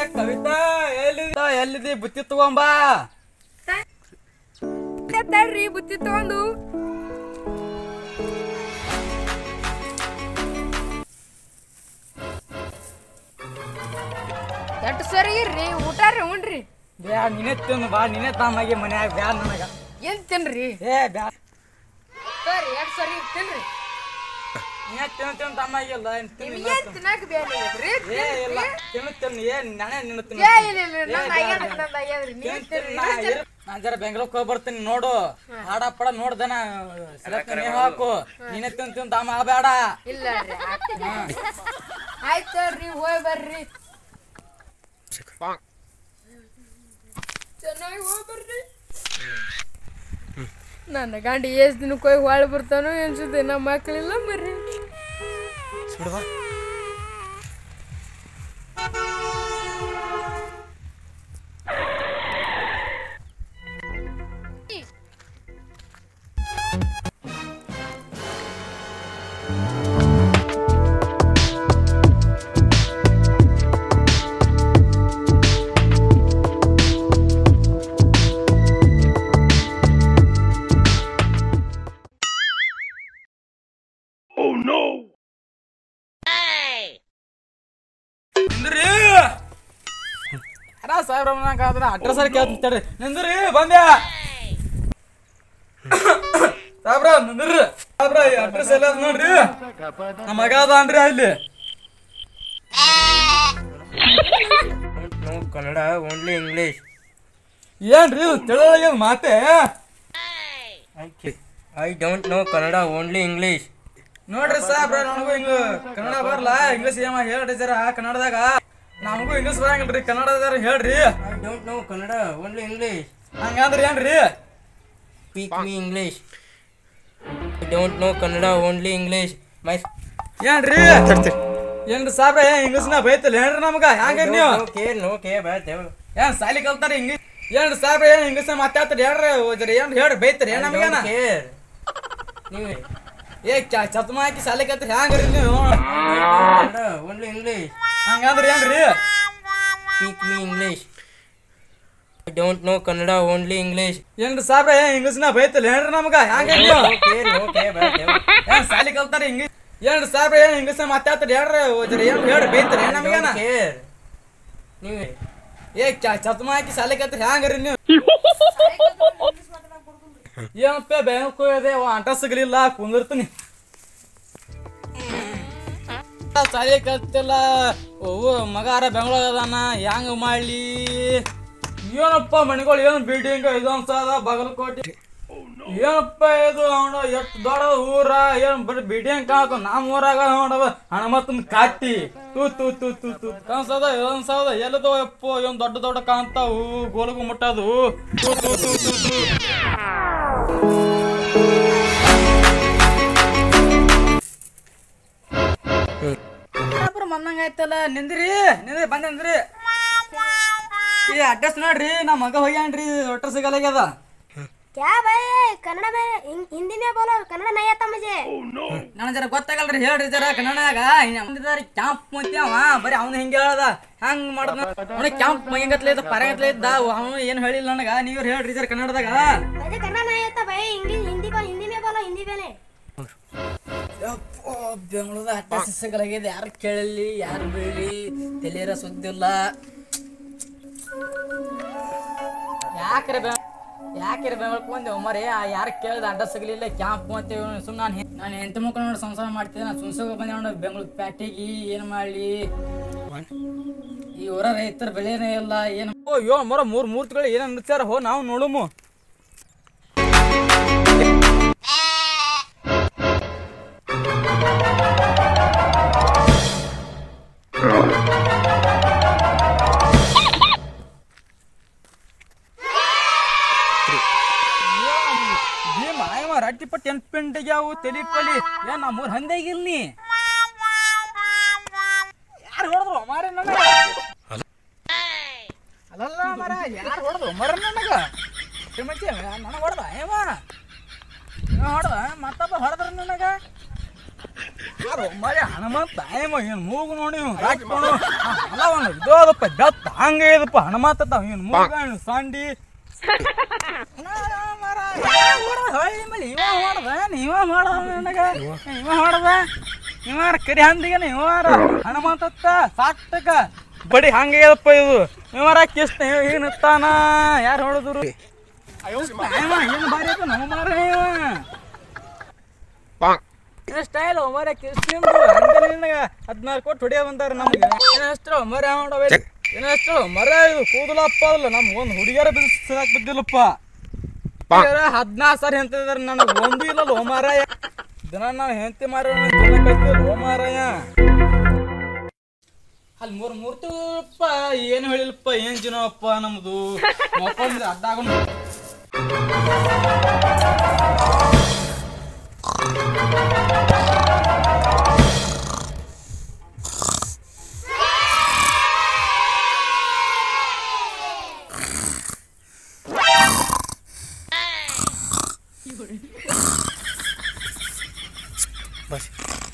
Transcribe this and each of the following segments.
ಕವಿತಾ ಎಲ್ಲಿದ ಎಲ್ಲಿದಿ ಬುತ್ತಿ ತಗೊಂಬಾ ತಡ್ರಿ ಬುತ್ತಿ ತಗೊಂಡು ಎಟ್ಟು ಸರಿ ಇರ್ರಿ ಊಟ ರೀ ಉಣ್ರಿ ಬ್ಯಾ ನಿನ್ನೆ ತಿಂದು ಬಾ ನಿನ್ನೆ ತಾಮಾಗಿ ಮನ್ಯಾಗ ಬ್ಯಾ ನನಗ ಏನ್ ತಿನ್ರಿ ಏ ಬ್ಯಾ ಸರಿ ಎಟ್ ಸರಿ ತಿನ್ರಿ ನಿನ್ನೆ ತಿನ್ನು ತಿನ್ನು ತಾಮಾಗಿಲ್ಲ ಏನ್ ತಿನ್ನು ನಿಮ್ಗೆ ಏನ್ ತಿನ್ನಕ್ ಬೇರೆ ಇದ್ರಿ ಏ ಇಲ್ಲ ತಿನ್ನು ತಿನ್ನು ಏ ನಾನೇ ನಿನ್ನ ತಿನ್ನು ಏ ಇಲ್ಲ ಇಲ್ಲ ನಂದ್ ಆಗ್ಯಾದ ನಂದ್ ಆಗ್ಯಾದ್ರಿ ನೀವ್ ತಿನ್ರಿ ನಾ ಇರು- ನಾ ಜರ ಬೆಂಗ್ಳೂರ್ಕ್ ಹೋಗಿ ಬರ್ತೀನಿ ನೋಡು ಹಾಡ ಪಡ ನೋಡ್ದನ ಸಿರಪ್ ನೀ ಹಾಕು ನೀನೇ ತಿನ್ನು ತಿನ್ನು ತಾಮ ಬೇಡ ಇಲ್ಲ ರೀ ಆಯ್ತು ರೀ ಹೋಯ್ ಬರ್ರಿ ಚೆನ್ನಾಗಿ ಹೋಯ್ ಬರ್ರಿ ನನ್ನ ಗಂಡ ಎಷ್ಟ್ ದಿನಕ್ಕೆ ಹೋಗಿ ಹೊಳ್ ಬರ್ತಾನೋ ಅನ್ಸುತ್ತೆ ನಮ್ಮ ಮಕ್ಳಿಲ್ಲ ಬರ್ರಿ ನಿಂದ್ರಿ ಯಾರ ಸಾಹೇಬ್ರ ಆದ್ರ ಅಡ್ರೆಸ್ ಅಲ್ಲಿ ಕೇಳ್ತೀನಿ ತಡ್ರಿ ನಿಂದ್ರಿ ಬಂದ್ಯಾ ಸಾಹೇಬ್ರ ನಿಂದ್ರಿ ಸಾಹೇಬ್ರ ಅಡ್ರೆಸ್ ಎಲ್ಲ ಅದ ನೋಡ್ರಿ ನಮ್ಮ ಮಗ ಅದ ಅನ್ರಿ ಅಲ್ಲಿ ನೋ ಕನ್ನಡ ಓನ್ಲಿ ಇಂಗ್ಲಿಷ್ ಏನ್ರಿ ತಿಳಿದ ಮಾತೆ I don't know Kannada only English ನೋಡ್ರಿ ಸಾಹೇಬ್ರ ನನಗೂ ಹಿಂಗ ಕನ್ನಡ ಬರಲ್ಲ ಇಂಗ್ಲೀಷ್ ಏಮ ಹೇಳ್ರಿ ಜರ ಕನ್ನಡದಾಗ ನಮಗೂ ಇಂಗ್ಲೀಷ್ ಬರಂಗಿಲ್ರಿ ಕನ್ನಡದಾರ ಹೇಳ್ರಿ I don't know Kannada only English ಹಂಗಂದ್ರಿ ಏನ್ರಿ speak me English I don't know Kannada only English my ಏನ್ರಿ ಏನ್ರಿ ಸಾಹೇಬ್ರ ಏನ್ ಇಂಗ್ಲೀಷ್ನ ಬೈತಲ್ಲ ಏನ್ರಿ ನಮಗ ಹ್ಯಾಂಗ ನೀವು ನೋ ಕೇರ್ ನೋ ಕೇರ್ ಬಾ ದೇವ್ ಏನ್ ಸಾಲಿ ಕಲ್ತಾರ ಇಂಗ್ಲೀಷ್ ಏನ್ರಿ ಸಾಹೇಬ್ರ ಏನ್ ಇಂಗ್ಲೀಷ್ ಮಾತಾಡ್ತಾರ ಹೇಳ್ರಿ ಜರ ಏನ್ ಹೇಳ್ರಿ ಬೈತಾರ ಏನ್ ನಮಗೇನ ಕೇರ್ ನೀವು ಏ ಚ- ಚತ್ಮ ಹಾಕಿ ಸಾಲಿ ಕಲ್ತಾರ ಹ್ಯಾಂಗ್ರಿ ನೀವು ಕನ್ನಡ ಓನ್ಲಿ ಇಂಗ್ಲಿಷ್ ಹಂಗಂದ್ರಿ ಏನ್ರಿ speak me English I don't know Kannada only English ಏನ್ರಿ ಸಾಹೇಬ್ರ ಏನ್ ಇಂಗ್ಲೀಷ್ನ ಬೈತಲ್ಲ ಏನ್ರಿ ನಮಗ ಹ್ಯಾಂಗ ನೀವು ನೋ ಕೇರ್ ನೋ ಕೇರ್ ಬಾ ದೇವ್ ಏನ್ ಸಾಲಿ ಕಲ್ತಾರ ಇಂಗ್ಲೀಷ್ ಏನ್ರಿ ಸಾಹೇಬ್ರ ಏನ್ ಇಂಗ್ಲೀಷ್ ಮಾತಾಡ್ತಾರ ಹೇಳ್ರಿ ಜರ ಏನ್ ಹೇಳ್ರಿ ಬೈತಾರ ಏನ್ ನಮಗೇನ ಕೇರ್ ನೀವು ಏ ಚ- ಚತ್ಮ ಹಾಕಿ ಸಾಲಿ ಕಲ್ತಾರ ಹ್ಯಾಂಗ್ರಿ ನೀವು ಏನಪ್ಪ ಬ್ಯಾಂಕ್ ಹೋಗಿದೆ ಅಂಟ ಸಿಗಲಿಲ್ಲ ಕುಂದಿರ್ತೀನಿ ಸಾಲಿ ಕಲ್ತಿಲ್ಲ ಓ ಮಗಾರ ಬೆಂಗಳೂರು ಅದಾನ ಹೆಂಗ್ ಮಾಡ್ಲಿ ಏನಪ್ಪ ಮನೆಗಳು ಏನು ಬಿಲ್ಡಿಂಗ್ ಇದೊಂದು ಸಾದ ಬಾಗಲಕೋಟೆ ಏನಪ್ಪ ಇದು ನೋಡ ಎಷ್ಟು ದೊಡ್ಡ ಊರ ಏನ್ ಬರೀ ಬಿಲ್ಡಿಂಗ್ ಕಾಣತ್ತ ನಮ್ಮ ಊರಾಗ ನೋಡವ ಹಣಮತ್ತನ ಕಾಟಿ ತೂ ತೂ ತೂ ತೂ ತೂ ಕಾಣಿಸದ ಇದೊಂದು ಸಾದ ಎಲ್ಲದೋ ಯಪ್ಪ ಏನು ದೊಡ್ಡ ದೊಡ್ಡ ಕಾಣ್ತಾವು ಗೋಲಗು ಮುಟ್ಟದು ತೂ ತೂ ತೂ ತೂ ತೂ ಬಂದಂಗ ಆಯ್ತಲ್ಲ ನಿಂದ್ರಿ ನಿಂದ್ರಿ ಬಂದ್ರಿ ಈ ಅಡ್ರೆಸ್ ನೋಡ್ರಿ ನಮ್ಮ ಮಗ ಹೋಗ್ಯಾನ್ರಿ ಒಟ್ಟ ಸಿಗಲಾಗ್ಯದ क्या भाई कन्नड़ में हिं- हिंदी में बोलो कन्नड़ नहीं आता मुझे ನನಗೆ ಜರ ಗೊತ್ತಾಗಲ್ರಿ ಹೇಳ್ರಿ ಜರ ಕನ್ನಡದಾಗ ಮುಂದಿದಾರಿ ಕ್ಯಾಂಪ್ ಮುಂತ್ಯಾವ ಬರೀ ಅವ್ನು ಹಿಂಗೆ ಹೇಳ್ದ ಹಂಗ್ ಮಾಡ್ದ ಅವನ ಕ್ಯಾಂಪ್ ಮೈಗತ್ಲೆ ಇದ್ದ ಪರಂಗತ್ಲೆ ಇದ್ದ ಅವನು ಏನು ಹೇಳಿಲ್ಲ ನನಗ ನೀವ್ರು ಹೇಳ್ರಿ ಜರ ಕನ್ನಡದಾಗ मुझे कन्नड़ नहीं आता भाई इंग्लिश हिंदी को हिंदी में बोलो हिंदी में ಬೆಂಗಳೂರದ ಅಟ್ಟ ಸಿಗಲಾಗಿದೆ ಯಾರು ಕೇಳಲಿ ಯಾರು ಬೀಳಿ ತಲೆಯರ ಸುದ್ದಿಲ್ಲ ಯಾಕ್ರೆ ಬೆ ಯಾಕ್ರೆ ಬೆಂಗಳೂರಿಗೆ ಬಂದೆ ಮರೆ ಯಾರು ಕೇಳಿದ ಅಡ್ಡ ಸಿಗಲಿಲ್ಲ ಕ್ಯಾಂಪ್ ಅಂತ ಸುಮ್ಮನೆ ನಾನು ನಾನು ಹೆಂಡತಿ ಮುಖ ನೋಡಿ ಸಂಸಾರ ಮಾಡ್ತಿದ್ದೆ ನಾನು ಸುನ್ಸೋಗ ಬಂದೆ ನೋಡಿ ಬೆಂಗಳೂರು ಪ್ಯಾಟಿಗೆ ಏನು ಮಾಡಲಿ ಈ ಊರ ರೈತರ ಬೆಳೆನೇ ಇಲ್ಲ ಏನು ಓ ಯೋ ಮರ ಮೂರು ಮೂರ್ತಿಗಳು ಏನೇನು ನಿಲ್ಸ್ಯಾರ ಹೋ ನಾವು ನೋಡುಮು ಭೀಮ ಅಯ್ಯವ ರಟ್ಟಿ ಪಟ್ಟಿ ಎಂಟು ಪಿಂಡಿಗೆ ಅವು ತಲಿ ಪಲಿ ಏನ್ ನಮ್ಮೂರ್ ಹಂದಾಗಿಲ್ ನೀ ಯಾರು ಹೊಡೆದ್ರು ಮಾರ ನನಗ ಅಲ್ಲಲ್ಲ ಮರ ಯಾರು ಹೊಡೆದ್ರು ಮರ ನನಗ ಮಚ್ಚಿ ನನಗೆ ಹೊಡೆದ ಅಯ್ಯವ ಹೊಡೆದ ಮತ್ತೊಬ್ಬ ಹೊಡೆದ್ರ ನನಗ ಯಾರು ಮರೆ ಹನುಮಂತ ಏಮ ಏನು ಮೂಗು ನೋಡಿ ಇವ್ನು ರಾಕ್ಕೊಂಡು ಅಲ್ಲ ಅವನು ಇದು ಅದಪ್ಪ ಬೆತ್ತ ಹಂಗೆ ಇದಪ್ಪ ಹನುಮಂತ ಅತ್ತ ಏನು ಮೂಗ ಇವ್ನು ಸಂಡಿ ಇವ ಮಾಡ್ದ ನೀವ ಮಾಡ್ದ ನನಗ ಇವ ಮಾಡ್ದ ಇವ ಕರಿ ಹಂದಿಗೆ ಇವಾರ ಹನುಮಂತತ್ತ ಸಾಕ್ತಕ ಬಡಿ ಹಂಗೆ ಇದಪ್ಪ ಇದು ಇವರ ಕಿಸ್ತ ಏನತ್ತಾನ ಯಾರು ಹೊಡೆದ್ರು ಏನು ಬಾರಿ ಆಯ್ತು ನಮ್ಮ ಮಾರ ಇವ ಇದು ಸ್ಟೈಲ್ ಮರ ಕಿಸ್ತಿಂದು ಹಂಗೆ ನಿನಗ ಹದಿನಾರು ಕೊಟ್ಟು ಹೊಡಿಯ ಬಂದಾರ ನಮಗೆ ಏನಷ್ಟು ಮರ ಹೊಡವ ಏನಷ್ಟು ಮರ ಇದು ಕೂದಲಪ್ಪ ಅಲ್ಲ ನಮ್ಗೆ ಒಂದು ಹುಡುಗಿಯರ ಬಿಸಿಲಾಕ್ ಬಿದ್ದಿಲ್ಲಪ್ಪ ಹದಿನಾರು ಸಾರಿ ಎಂತಿದಾರೆ ನನಗೆ ಒಂದು ಇಲ್ಲಲ್ಲ ಓ ಮಾರಾಯ ದಿನ ನಾವು ಹೆಂಡತಿ ಮಾರ ಓ ಮಾರಾಯ ಅಲ್ಲಿ ಮೂರ್ ಮೂರ್ತಿಪ್ಪ ಏನು ಹೇಳಿಲ್ಲಪ್ಪ ಏನ್ ಜೀವನಪ್ಪ ನಮ್ದು ಮಕ್ಕೊಂಡ್ ಅಡ್ಡಾಗೊಂಡು ಬಸ್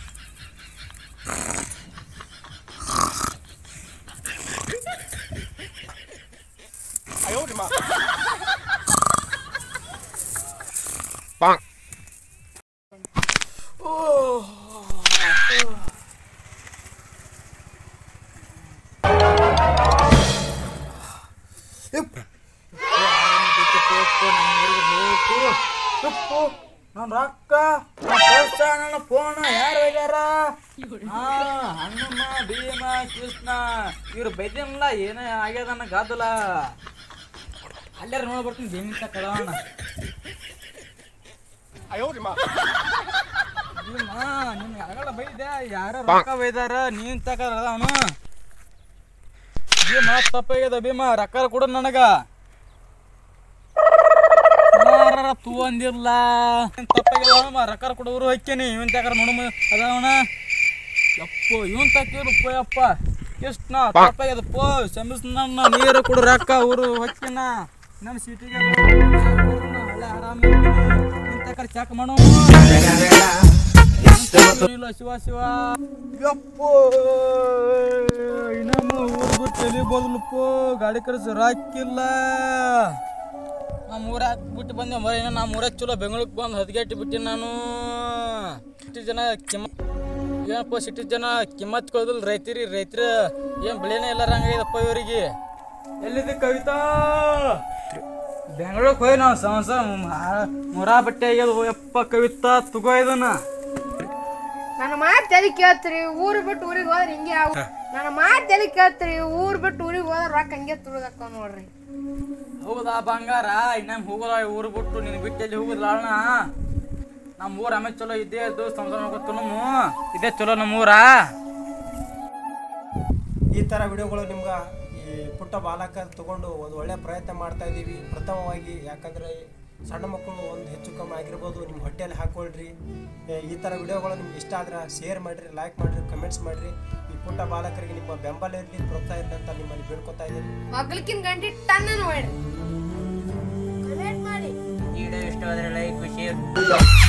ನನ್ನ ರೊಕ್ಕ ನನ್ನ ಫೋನ್ ಯಾರು ಹೋಗ್ಯಾರ ಹಾ ಹನುಮ ಭೀಮ ಕೃಷ್ಣ ಇವ್ರು ಬೈದಿನಲ್ಲ ಏನೇ ಆಗ್ಯದ ನನ್ನ ಗಾದಲ ಅಲ್ಲಾರ ನೋಡಿ ಬರ್ತೀನಿ ಭೀಮಿಂತ ಕಳವಣ ಭೀಮ ನಿನ್ ಯಾರಗಳ ಬೈದೆ ಯಾರ ರೊಕ್ಕ ಬೈದಾರ ನೀನ್ ತಕರ ಅವನು ಭೀಮ ತಪ್ಪಾಗ್ಯದ ಭೀಮ ರೊಕ್ಕ ಕೊಡು ನನಗ ಯಾರ ತೂ ಅಂದಿಲ್ಲ ತಪ್ಪಾಗ್ಯದ ರೊಕ್ಕ ಕೊಡೋರು ಹೊಕ್ಕೇನಿ ಇವನ್ ತಕರ ನೋಡಮ ಅದವನ ಯಪ್ಪೋ ಇವನ್ ತಕ್ಕಿರಪ್ಪ ಯಪ್ಪ ಕೃಷ್ಣ ತಪ್ಪಾಗ್ಯದಪ್ಪ ಕ್ಷಮಿಸ್ ನನ್ನ ನೀರು ಕೊಡು ರೊಕ್ಕ ಊರು ಹೊಕ್ಕಿನ ನನ್ನ ಸೀಟಿಗೆ ಹಳೆ ಆರಾಮ ತಕರ ಚೆಕ್ ಮಾಡೋ ಇಲ್ಲ ಶಿವ ಶಿವ ಯಪ್ಪೋ ನಮ್ಮ ಊರ್ ಬಿಟ್ಟು ಎಲ್ಲಿ ಬದಲಪ್ಪ ಗಾಡಿ ಕರೆಸಿ ರಾಕಿಲ್ಲ ನಮ್ಮ ಊರಾಗ ಬಿಟ್ಟು ಬಂದೆ ಮರ ಏನೋ ನಮ್ಮ ಊರಾಗ ಚಲೋ ಬೆಂಗಳೂರಿಗೆ ಬಂದು ಹದಗೆಟ್ಟು ಬಿಟ್ಟೆ ನಾನು ಇಷ್ಟು ಜನ ಕಿಮ್ಮ ಏನಪ್ಪ ಸಿಟ್ಟು ಜನ ಕಿಮ್ಮತ್ ಕೊಡೋದಿಲ್ಲ ರೈತರಿ ರೈತರ ಏನು ಬೆಳೆನೇ ಇಲ್ಲ ಹಂಗಾಗಿದಪ್ಪ ಇವರಿಗೆ ಎಲ್ಲಿದೆ ಕವಿತಾ ಬೆಂಗಳೂರಿಗೆ ಹೋಗಿ ನಾವು ಸಂಸಾರ ಮುರಾ ಬಟ್ಟೆ ಆಗ್ಯದ ಯಪ್ಪ ಕವಿತಾ ತಗೋ ಇದನ್ನ ನನ್ನ ಮಾತು ಎಲ್ಲಿ ಕೇಳ್ತೀರಿ ಊರು ಬಿಟ್ಟು ಊರಿಗೆ ಹೋದ್ರೆ ಹಿಂಗೆ ಆಗ ನನ್ನ ಮಾತು ಎಲ್ಲಿ ಕೇಳ್ತೀರಿ ಊರು ಬಿಟ್ಟು ಊರಿಗೆ ಹೋದ್ರೆ ರೊಕ್ಕ ಹಂಗೆ ತುಳಿದಕ್ಕ ನೋಡ್ರಿ ಹೌದಾ ಬಂಗಾರ ಇನ್ನೇನು ಹೋಗೋದ ಊರು ಬಿಟ್ಟು ನಿನ್ ಬಿಟ್ಟು ಎಲ್ಲಿ ಹೋಗುದಿಲ್ಲ ಅಣ್ಣ ನಮ್ಮ ಊರ ಆಮೇಲೆ ಚಲೋ ಇದ್ದೇ ಇದ್ದು ಸಂಸಾರ ಮಾಡ್ಕೊತು ನಮ್ಮ ಇದೇ ಚಲೋ ನಮ್ಮ ಊರ ಈ ಥರ ವಿಡಿಯೋಗಳು ನಿಮ್ಗೆ ಈ ಪುಟ್ಟ ಬಾಲಕ ತಗೊಂಡು ಒಂದು ಒಳ್ಳೆಯ ಪ್ರಯತ್ನ ಮಾಡ್ತಾ ಇದ್ದೀವಿ ಪ್ರಥಮವಾಗಿ ಯಾಕಂದರೆ ಸಣ್ಣ ಮಕ್ಕಳು ಒಂದು ಹೆಚ್ಚು ಕಮ್ಮಿ ಆಗಿರ್ಬೋದು ನಿಮ್ಮ ಹೊಟ್ಟೆಯಲ್ಲಿ ಹಾಕ್ಕೊಳ್ರಿ ಏ, ಈ ಥರ ವಿಡಿಯೋಗಳು ನಿಮ್ಗೆ ಇಷ್ಟ ಆದ್ರೆ ಶೇರ್ ಮಾಡಿರಿ ಲೈಕ್ ಮಾಡಿರಿ ಕಮೆಂಟ್ಸ್ ಮಾಡಿರಿ ಈ ಪುಟ್ಟ ಬಾಲಕರಿಗೆ ನಿಮ್ಮ ಬೆಂಬಲ ಇರಲಿ ಪ್ರೋತ್ಸಾಹ ಇರಲಿ ಅಂತ ನಿಮ್ಮಲ್ಲಿ ಬೇಡ್ಕೊತಾ ಇದ್ದೀನಿ ಮಗ್ಲಕ್ಕಿನ ಗಂಟೆ ಟನ್ನ ನೋಡ್ರಿ ಕಮೆಂಟ್ ಮಾಡಿ ವಿಡಿಯೋ ಇಷ್ಟ ಆದರೆ ಲೈಕ್ ಶೇರ್